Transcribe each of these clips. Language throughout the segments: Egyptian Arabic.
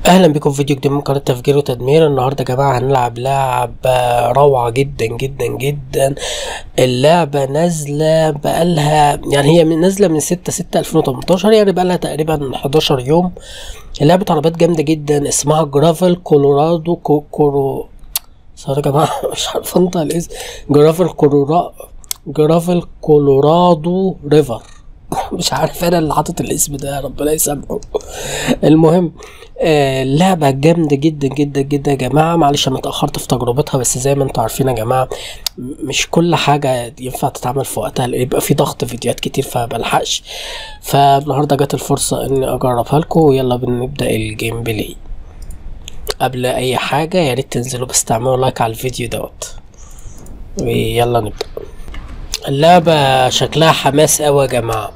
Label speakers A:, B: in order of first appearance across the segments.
A: اهلا بكم في فيديو جديد من قناه تفجير وتدمير النهارده يا جماعه هنلعب لعبه روعه جدا جدا جدا اللعبه نازله بقالها يعني هي من نازله من 6 6 2018 يعني بقالها تقريبا 11 يوم لعبه عربيات جامده جدا اسمها جرافل كولورادو كو كورو سوري يا جماعه مش عارف انطق الاسم جرافل كولورا جرافل كولورادو ريفر مش عارف انا اللي حاطط الاسم ده ربنا يسامحه المهم آه لعبة جامدة جدا جدا جدا يا جماعة معلش انا اتأخرت في تجربتها بس زي ما انتوا عارفين يا جماعة م- مش كل حاجة ينفع تتعمل في وقتها لأن يبقى في ضغط فيديوهات كتير فملحقش فالنهاردة جت الفرصة اني اجربها لكم ويلا بنبدأ الجيم بلاي قبل اي حاجة يا ريت تنزلوا بس تعملوا لايك على الفيديو دوت ويلا نبدأ اللعبة شكلها حماس قوي يا جماعة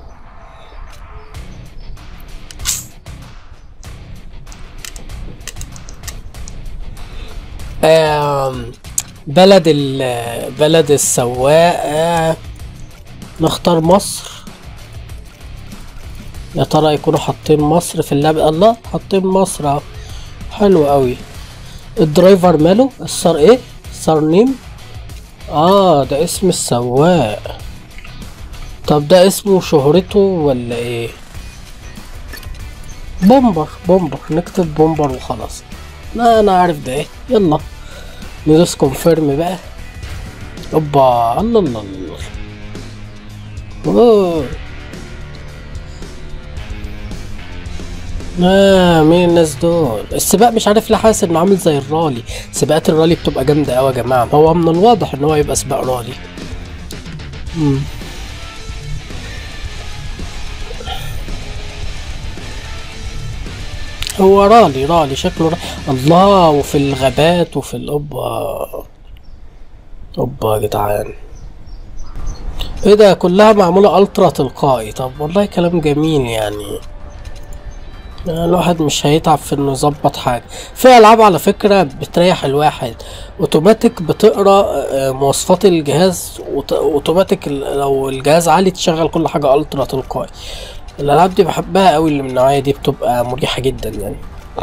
A: آم، بلد ال بلد السواق آه، نختار مصر يا ترى يكونوا حاطين مصر في اللعبة الله حاطين مصر اهو حلو قوي الدرايفر ماله الصار ايه صار نيم اه ده اسم السواق طب ده اسمه شهرته ولا ايه بومبر بومبر نكتب بومبر وخلاص لا انا عارف ده ايه يلا ندوس كونفيرم بقى اوبا الله الله الله اوه آه مين الناس دول السباق مش عارف ليه حاسس انه عامل زي الرالي سباقات الرالي بتبقى جامدة اوي يا جماعة هو من الواضح ان هو يبقى سباق رالي مم. هو رالي رالي شكله رالي. الله وفي الغابات وفي الأوبا أوبا يا جدعان ايه ده كلها معمولة ألترا تلقائي طب والله كلام جميل يعني يعني الواحد مش هيتعب في انه يظبط حاجة في ألعاب على فكرة بتريح الواحد اوتوماتيك بتقرا آه، مواصفات الجهاز وت- اوتوماتيك ال- لو الجهاز عالي تشغل كل حاجة ألترا تلقائي الألعاب دي بحبها قوي اللي من النوعية دي بتبقى مريحة جدا يعني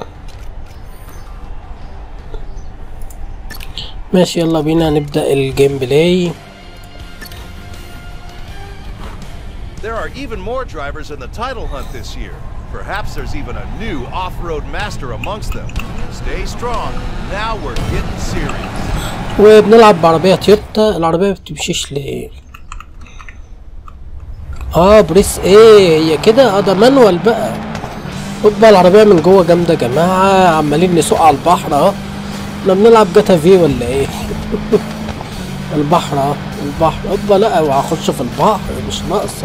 A: ماشي يلا بينا نبدأ الجيم بلاي
B: There are even more drivers in the title hunt this year. Perhaps there's even a new off-road master amongst them. Stay strong. Now we're getting serious.
A: وبنلعب بعربية تويوتا العربية ما بتمشيش ليه اه بريس ايه هي كده اه ده مانوال بقى خد بقى العربية من جوه جامدة يا جماعة عمالين نسوق على البحر اهو احنا بنلعب جاتا في ولا ايه البحر اهو البحر اوبا لا وهخش في البحر مش ناقصة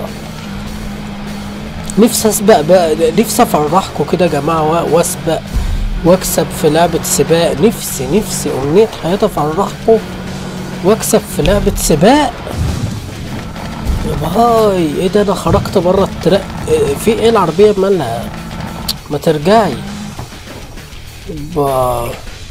A: نفسي اسبق بقى نفسي افرحكم كده يا جماعة و- واسبق واكسب في لعبة سباق نفسي نفسي امنية حياتي افرحكم واكسب في لعبة سباق يا باي ايه ده انا خرجت بره التراك إيه في ايه العربية مالها ما ترجعي با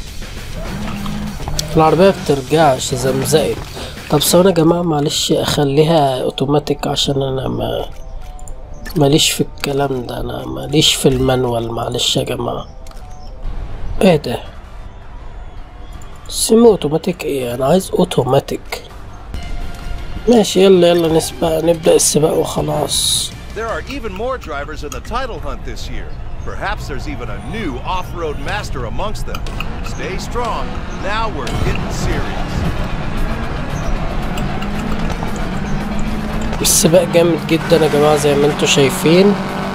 A: العربية بترجعش زمزقت طب ثواني يا جماعة معلش اخليها اوتوماتيك عشان انا ما ماليش في الكلام ده انا ماليش في المانوال معلش يا جماعة ايه ده سيمي اوتوماتيك ايه انا عايز اوتوماتيك ماشي يلا يلا نسبق نبدأ السباق وخلاص
B: There are even more drivers in the title hunt this year. Perhaps there's even a new off-road master amongst them. Stay strong. Now we're getting serious.
A: السباق جامد جدا يا جماعة زي ما انتوا شايفين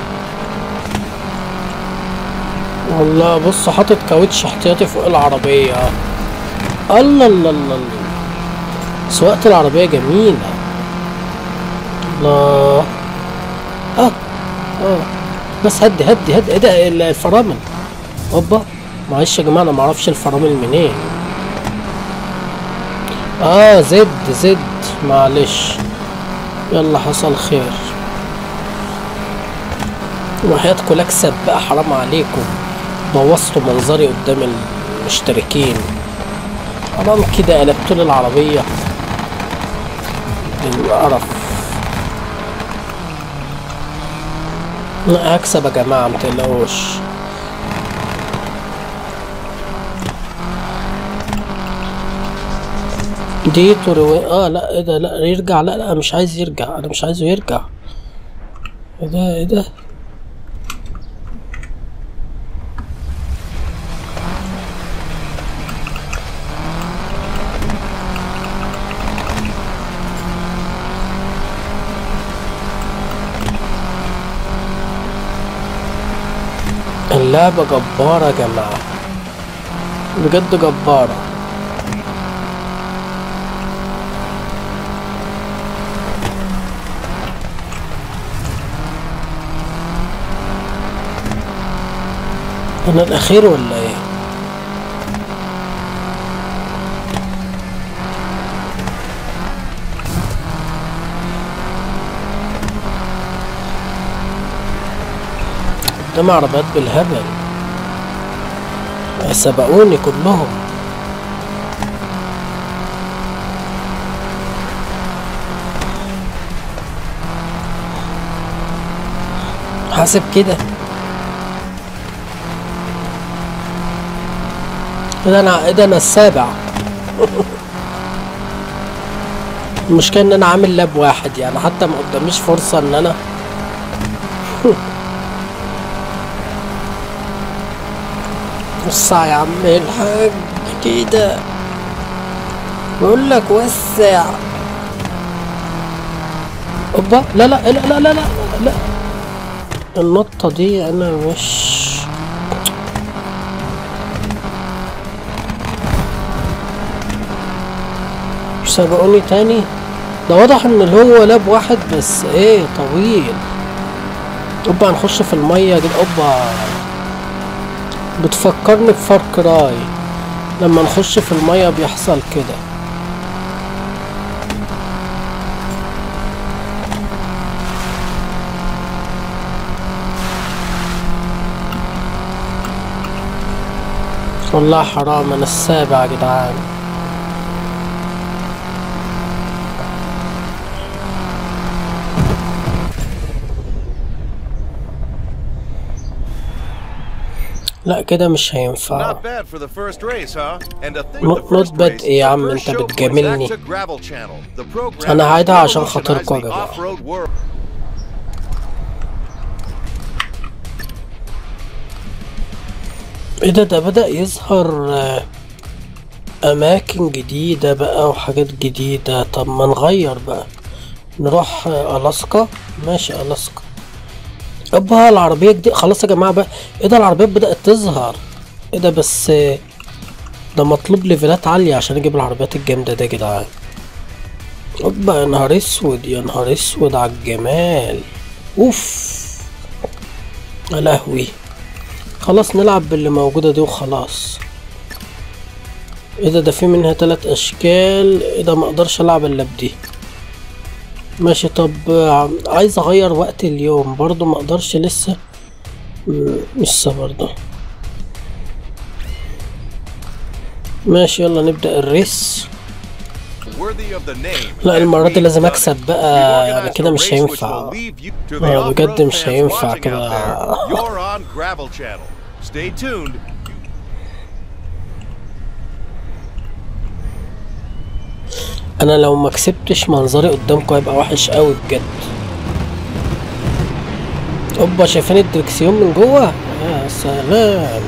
A: والله بص حاطط كاوتش احتياطي فوق العربية الله الله الله الله سواقة العربية جميلة الله اه اه بس هدي هدي هدي ايه ده ال- الفرامل اوبا معلش يا جماعة انا معرفش الفرامل منين اه زد زد معلش يلا حصل خير وحياتكم اكسب بقى حرام عليكم بوظتوا منظري قدام المشتركين حرام كده قلبتوا لي العربية القرف لا هكسب يا جماعة متقلقوش دي تروي اه لا ايه ده لا يرجع لا لا مش عايز يرجع انا مش عايزه يرجع ايه ده ايه ده اللعبة جبارة يا جماعة بجد جبارة انا الاخير ولا ايه قدام عربيات بالهبل سبقوني كلهم حاسب كده ايه ده انا ايه ده انا السابع المشكلة ان انا عامل لاب واحد يعني حتى ما قداميش فرصة ان انا وسع يا عم الحاج كده بقول لك وسع اوبا لا لا لا لا لا لا لا النطة دي انا مش مش سبقوني تاني ده واضح ان اللي هو لاب واحد بس ايه طويل اوبا هنخش في المية دي اوبا بتفكرني بفار كراي لما نخش في المية بيحصل كده والله حرام انا السابع يا جدعان لا كده مش هينفع
B: Not bad for the first race, huh? And to think
A: Not-
B: the first
A: not bad
B: race,
A: إيه يا
B: the
A: عم،
B: first
A: أنت
B: show points
A: بتجاملني.
B: back to Gravel Channel, the program
A: أنا
B: that
A: هعيدها عشان خاطركوا يا
B: revolutionized the
A: جماعة.
B: off-road world.
A: ايه ده ده بدأ يظهر آه، أماكن جديدة بقى وحاجات جديدة طب ما نغير بقى نروح آه، ألاسكا ماشي ألاسكا ابها العربية جديدة خلاص يا جماعة بقى ايه ده العربيات بدأت تظهر ايه ده بس آه، ده مطلوب ليفلات عالية عشان اجيب العربيات الجامدة ده يا جدعان اوبا يا نهار اسود يا نهار اسود على الجمال اوف يا لهوي خلاص نلعب باللي موجودة دي وخلاص ايه ده ده في منها تلات اشكال ايه ده مقدرش العب الا بدي ماشي طب آه، عايز اغير وقت اليوم برضو مقدرش لسه مم، لسه برضو ماشي يلا نبدأ الريس
B: Worthy of the name.
A: لا المرة دي
B: And
A: لازم
B: we've done
A: اكسب
B: it.
A: بقى
B: We've
A: يعني
B: organized
A: كده
B: a
A: مش
B: race which
A: هينفع
B: will leave you- to the
A: آه، بجد
B: off-road
A: مش
B: fans
A: هينفع
B: watching out
A: كده.
B: there, You're on Gravel Channel. Stay tuned.
A: انا لو ما كسبتش منظري قدامكم هيبقى وحش قوي بجد اوبا شايفين الدركسيون من جوه يا سلام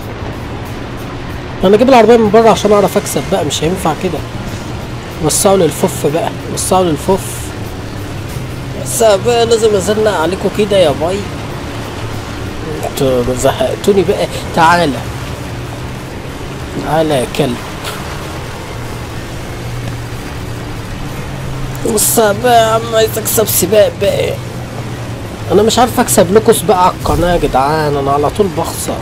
A: انا اجيب العربيه من بره عشان اعرف اكسب بقى مش هينفع كده وسعوا للفف بقى وسعوا للفف بس بقى لازم ازنق عليكم كده يا باي انتوا زهقتوني بقى تعالى تعالى يا كلب بص بقى يا عم عايز اكسب سباق بقى انا مش عارف اكسب لكم سباق على القناه يا جدعان انا على طول بخسر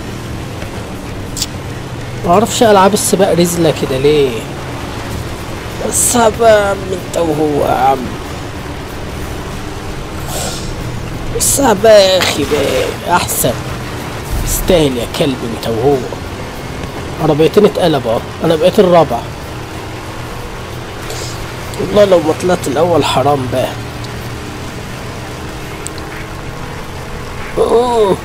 A: معرفش العاب السباق رزلة كده ليه بس بقى يا عم انت وهو يا عم بس بقى يا اخي بقى احسن تستاهل يا كلب انت وهو عربيتين اتقلبوا اهو انا بقيت الرابع والله لو ما طلعت الاول حرام بقى اوه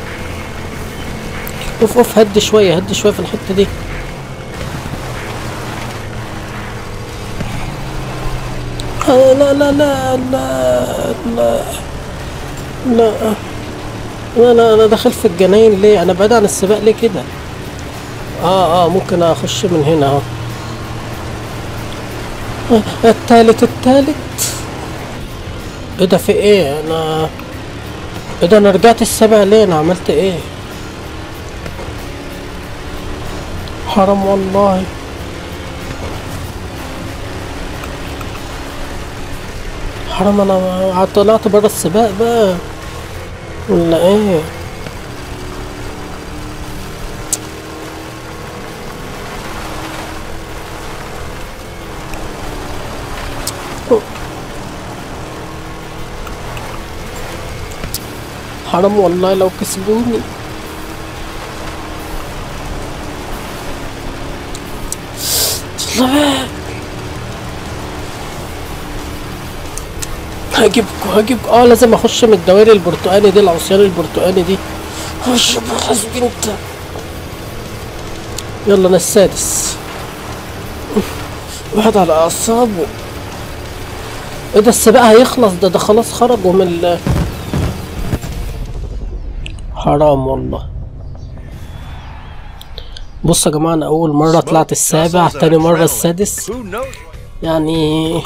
A: اوف اوف هدي شوية هدي شوية في الحتة دي آه، لا لا لا لا لا لا لا لا انا داخل في الجناين ليه انا بعيد عن السباق ليه كده اه اه ممكن اخش من هنا اهو آه، التالت التالت ايه ده في ايه انا ايه ده انا رجعت السبع ليه انا عملت ايه حرام والله حرام انا طلعت بره السباق بقى ولا ايه حرام والله لو كسبوني لا هجيبكوا هجيبكوا اه لازم اخش من الدوائر البرتقاني دي العصيان البرتقاني دي خش حسبي انت يلا انا السادس واحد على اعصابه ايه ده السباق هيخلص ده ده خلاص خرجوا من ال حرام والله بصوا يا جماعة أنا أول مرة طلعت السابع تاني مرة السادس
B: Who knows?
A: يعني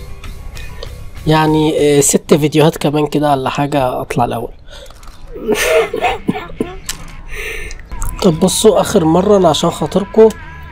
A: يعني آه، ست فيديوهات كمان كده ولا حاجة أطلع الأول طب بصوا آخر مرة أنا عشان خاطركم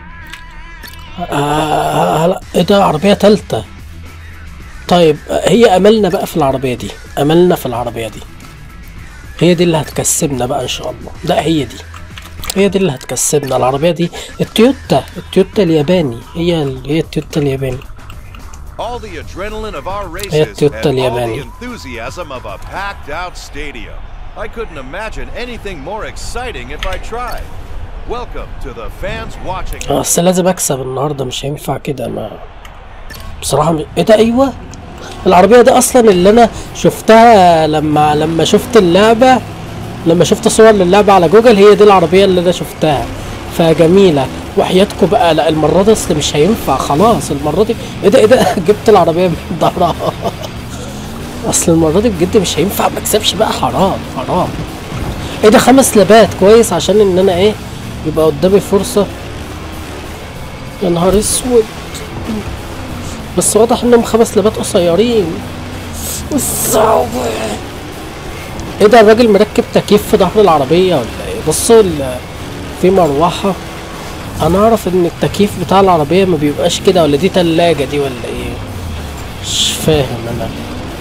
A: آه لا، إيه ده عربية تالتة طيب آه، هي أملنا بقى في العربية دي أملنا في العربية دي هي دي اللي هتكسبنا بقى إن شاء الله لا هي دي هي دي اللي هتكسبنا العربية دي التويوتا التويوتا الياباني هي ال- هي التويوتا الياباني
B: All the adrenaline of our races
A: هي
B: and
A: التويوتا
B: all the
A: الياباني.
B: enthusiasm of a packed out stadium. I couldn't imagine anything more exciting if I tried. Welcome to the fans watching.
A: آه، بس لازم اكسب النهارده مش هينفع كده انا بصراحه م... ايه ده ايوه العربيه دي اصلا اللي انا شفتها لما لما شفت اللعبه لما شفت صور للعبه على جوجل هي دي العربيه اللي انا شفتها فجميله وحياتكم بقى لا المره دي اصل مش هينفع خلاص المره دي ايه ده ايه ده جبت العربيه من ظهرها اصل المره دي بجد مش هينفع ما اكسبش بقى حرام حرام ايه ده خمس لبات كويس عشان ان انا ايه يبقى قدامي فرصه يا نهار اسود بس واضح انهم خمس لبات قصيرين الصعب ايه ده الراجل مركب تكييف في ظهر العربية ولا ايه بصوا ال- في مروحة انا اعرف ان التكييف بتاع العربية ما بيبقاش كده ولا دي تلاجة دي ولا ايه مش فاهم انا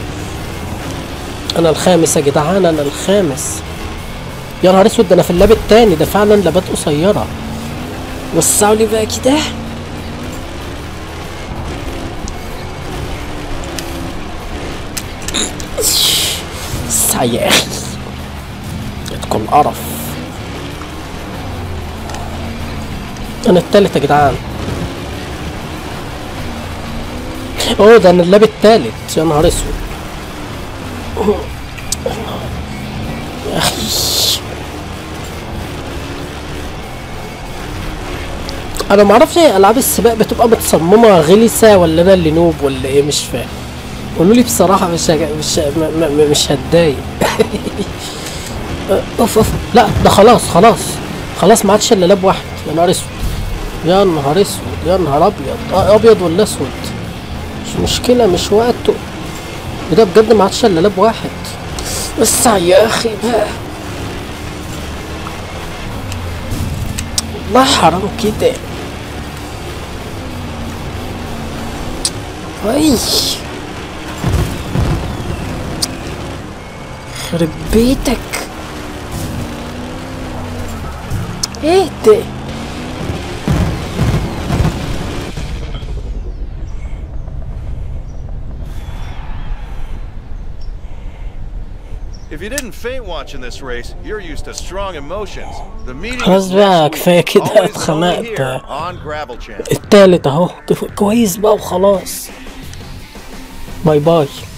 A: انا الخامس يا جدعان انا الخامس يا نهار اسود ده انا في اللاب التاني ده فعلا لابات قصيرة وسعوا لي بقى كده وسع يا اخي تكون قرف انا التالت يا جدعان اوه ده انا اللاب التالت يا نهار اسود يا اخي انا ما اعرفش هي العاب السباق بتبقى متصممه غلسه ولا انا اللي نوب ولا ايه مش فاهم قولوا لي بصراحه مش هج... مش م... م... مش هتضايق اوف اوف لا ده خلاص خلاص خلاص ما عادش الا لاب واحد يا نهار اسود يا نهار اسود يا نهار ابيض آه، ابيض ولا اسود مش مشكله مش وقته ده بجد ما عادش الا لاب واحد بس يا اخي بقى والله حرام كده اي خرب بيتك ايه ده
B: If you didn't faint watching this race, you're used to strong emotions. The meeting
A: خلاص
B: is
A: بقى
B: next
A: كفايه
B: week,
A: كده
B: always only
A: اتخنقت
B: here on Gravel Channel.
A: التالت اهو كويس بقى وخلاص باي باي